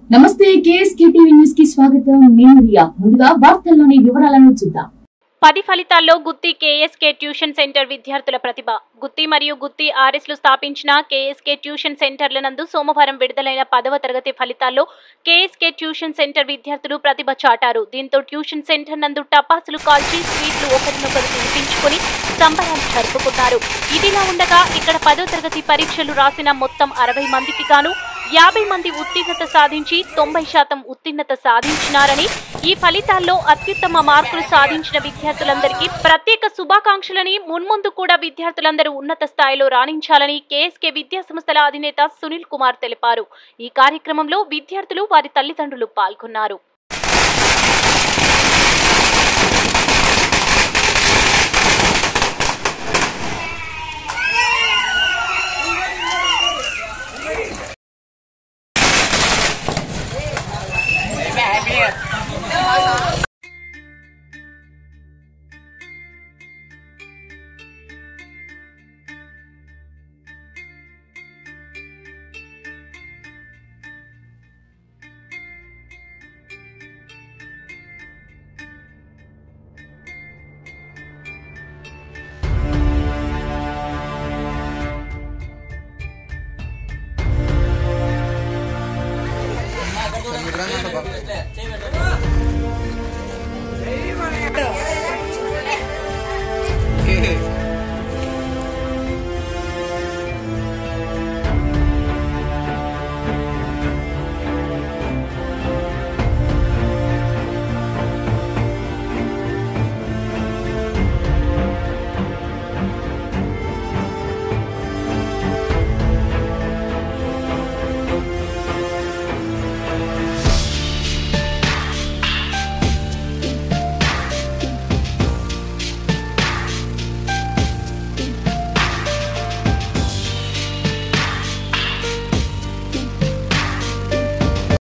నమస్తే KSK TV news కి స్వాగతం నేను రియా ముందుగా వార్తల్లోని వివరాలను చూద్దాం పది ఫలితాల్లో గుత్తి కేఎస్కే ట్యూషన్ సెంటర్ విద్యార్థుల ప్రతిభ గుత్తి మరియు గుత్తి ఆర్ఎస్లు స్థాపించిన కేఎస్కే ట్యూషన్ సెంటర్ల నందు సోమవారం విడుదలైన పదవ తరగతి ఫలితాల్లో కేఎస్కే ట్యూషన్ సెంటర్ విద్యార్థులు ప్రతిభ చాటారు దీంతో ట్యూషన్ సెంటర్ నందు టపాసులు కాల్చి స్వీట్లు ఒకరినొకరు తినిపించుకుని సంబరాలు జరుపుకున్నారు ఇదిలా ఉండగా ఇక్కడ పదో తరగతి పరీక్షలు రాసిన మొత్తం అరవై మందికి గాను యాభై మంది ఉత్తీర్ణత సాధించి తొంభై శాతం ఉత్తీర్ణత సాధించినారని ఈ ఫలితాల్లో అత్యుత్తమ మార్కులు సాధించిన విద్యార్థులందరికీ ప్రత్యేక శుభాకాంక్షలని మున్ముందు కూడా విద్యార్థులందరూ ఉన్నత స్థాయిలో రాణించాలని కేఎస్కే విద్యా సంస్థల అధినేత సునీల్ కుమార్ తెలిపారు ఈ కార్యక్రమంలో విద్యార్థులు వారి తల్లిదండ్రులు పాల్గొన్నారు